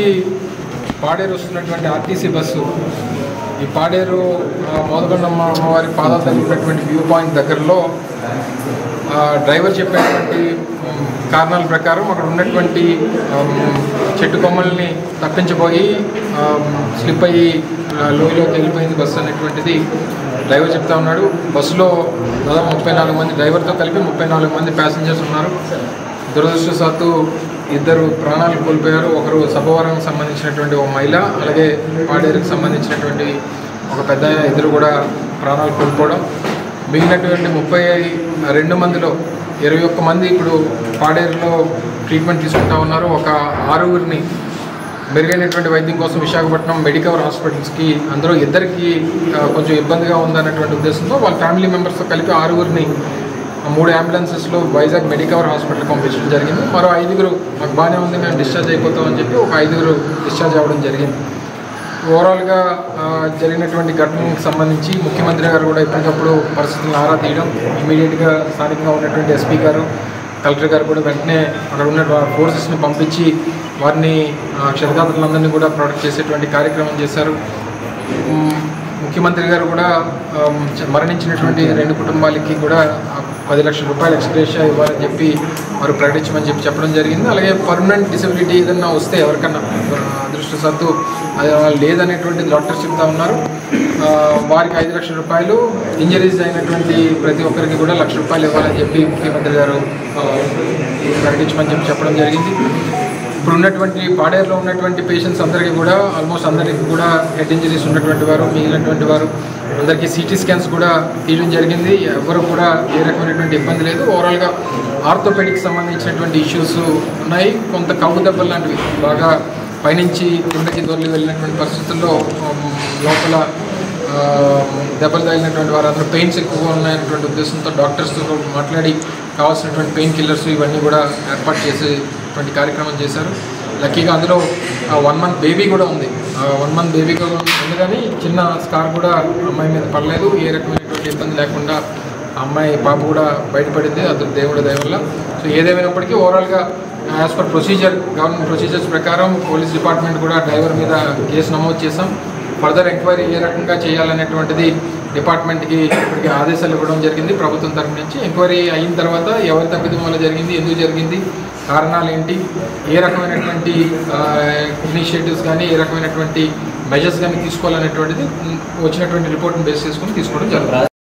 నుంచి పాడేరు వస్తున్నటువంటి RTC bus ఈ పాడేరు ఆ, మోదకొండమ్మ అమ్మవారి పాదాలు తగిలినటువంటి వ్యూ పాయింట్ దగ్గరలో ఆ, డ్రైవర్ చెప్పినటువంటి ఉమ్, కారణాల ప్రకారం అక్కడ ఉన్నటువంటి ఉమ్, చెట్టు కొమ్మల్ని తప్పించబోయి ఉమ్, స్లిప్ అయ్యి ఆ, లోయలోకి వెళ్ళిపోయింది బస్సు అనేటువంటిది డ్రైవర్ చెప్తా ఉన్నాడు బస్సులో దాదాపు ముప్పై నాలుగు మంది డ్రైవర్తో కలిపి ముప్పై నాలుగు మంది ప్యాసింజర్స్ ఉన్నారు దురదృష్టవశాత్తు ఇద్దరు ప్రాణాలు కోల్పోయారు ఒకరు సభవరానికి సంబంధించినటువంటి ఒక మహిళ అలాగే పాడేరుకు సంబంధించినటువంటి ఒక పెద్ద ఆయన ఇద్దరు కూడా ప్రాణాలు కోల్పోవడం మిగిలినటువంటి ముప్పై రెండు మందిలో ఇరవై ఒక్క మంది ఇప్పుడు పాడేరులో ట్రీట్మెంట్ తీసుకుంటా ఉన్నారు ఒక ఆరుగురిని మెరుగైనటువంటి వైద్యం కోసం విశాఖపట్నం మెడికవర్ హాస్పిటల్స్కి అందులో ఇద్దరికి ఆ, కొంచెం ఇబ్బందిగా ఉందన్నటువంటి ఉద్దేశంతో వాళ్ళ ఫ్యామిలీ మెంబర్స్తో కలిపి ఆరుగురిని ఆ మూడు అంబులెన్సెస్లో వైజాగ్ మెడికవర్ హాస్పిటల్ పంపించడం జరిగింది మరో ఐదుగురు మాకు బాగానే ఉంది మేము డిశ్చార్జ్ అయిపోతామని చెప్పి ఒక ఐదుగురు డిశ్చార్జ్ అవ్వడం జరిగింది ఓవరాల్గా ఆ, జరిగినటువంటి ఘటనకు సంబంధించి ముఖ్యమంత్రి గారు కూడా ఎప్పటికప్పుడు పరిస్థితులను ఆరా తీయడం ఇమీడియట్గా స్థానికంగా ఉన్నటువంటి ఎస్పీ గారు కలెక్టర్ గారు కూడా వెంటనే అక్కడ ఉన్న ఫోర్సెస్ని పంపించి వారిని ఆ, క్షతగాత్రులందరినీ కూడా ప్రొటెక్ట్ చేసేటువంటి కార్యక్రమం చేశారు మ్, ముఖ్యమంత్రి గారు కూడా ఆమ్, చ- మరణించినటువంటి రెండు కుటుంబాలకి కూడా ఆ, పది లక్షల రూపాయలు ఎక్స్గ్రేషియా ఇవ్వాలని చెప్పి వారు ప్రకటించమని చెప్పి చెప్పడం జరిగింది అలాగే పర్మనెంట్ డిసబిలిటీ ఏదన్నా వస్తే ఎవరికన్నా ఆ, అదృష్టవశాత్తు అది లేదనేటువంటి డాక్టర్స్ చెప్తా ఉన్నారు ఆ, వారికి ఐదు లక్షల రూపాయలు ఇంజరీస్ అయినటువంటి ప్రతి ఒక్కరికి కూడా లక్ష రూపాయలు ఇవ్వాలని చెప్పి ముఖ్యమంత్రి గారు ఆ, ప్రకటించమని చెప్పి చెప్పడం జరిగింది ఇప్పుడు ఉన్నటువంటి పాడేరులో ఉన్నటువంటి పేషెంట్స్ అందరికీ కూడా ఆల్మోస్ట్ అందరికీ కూడా హెడ్ ఇంజరీస్ ఉన్నటువంటి వారు మిగిలినటువంటి వారు అందరికీ సిటీ స్కాన్స్ కూడా తీయడం జరిగింది ఎవరు కూడా ఏ రకమైనటువంటి ఇబ్బంది లేదు ఓవరాల్గా ఆర్థోపెడిక్ సంబంధించినటువంటి ఇష్యూస్ ఉన్నాయి కొంత కవ్వు దెబ్బలు లాంటివి బాగా పైనుంచి కిందకి దొరికి వెళ్ళినటువంటి పరిస్థితుల్లో ఉమ్, లోపల ఆ, దెబ్బలు తగిలినటువంటి వారందరూ పెయిన్స్ ఎక్కువగా ఉన్నాయనేటువంటి ఉద్దేశంతో డాక్టర్స్తో మాట్లాడి కావాల్సినటువంటి పెయిన్ కిల్లర్స్ ఇవన్నీ కూడా ఏర్పాటు చేసేటువంటి కార్యక్రమం చేశారు లక్కీగా అందులో వన్ మంత్ బేబీ కూడా ఉంది వన్ మంత్ బేబీ కూడా ఉంది కానీ చిన్న స్కార్ కూడా అమ్మాయి మీద పడలేదు ఏ రకమైనటువంటి ఇబ్బంది లేకుండా ఆ అమ్మాయి పాప కూడా బయటపడింది అది దేవుడి దయ వల్ల సో ఏదేమైనప్పటికీ ఓవరాల్గా as per procedure government procedures ప్రకారం పోలీస్ డిపార్ట్మెంట్ కూడా డ్రైవర్ మీద కేసు నమోదు చేశాం ఫర్దర్ ఎంక్వైరీ ఏ రకంగా చేయాలనేటువంటిది డిపార్ట్మెంట్కి ఇప్పటికి ఆదేశాలు ఇవ్వడం జరిగింది ప్రభుత్వం తరఫు నుంచి ఎంక్వైరీ అయిన తర్వాత ఎవరి తప్పిదం వల్ల జరిగింది ఎందుకు జరిగింది కారణాలు ఏంటి ఏ రకమైనటువంటి ఇనిషియేటివ్స్ కానీ ఏ రకమైనటువంటి మెజర్స్ కానీ తీసుకోవాలనేటువంటిది ఉమ్, వచ్చినటువంటి రిపోర్ట్ని బేస్ చేసుకుని తీసుకోవడం జరుగుతుంది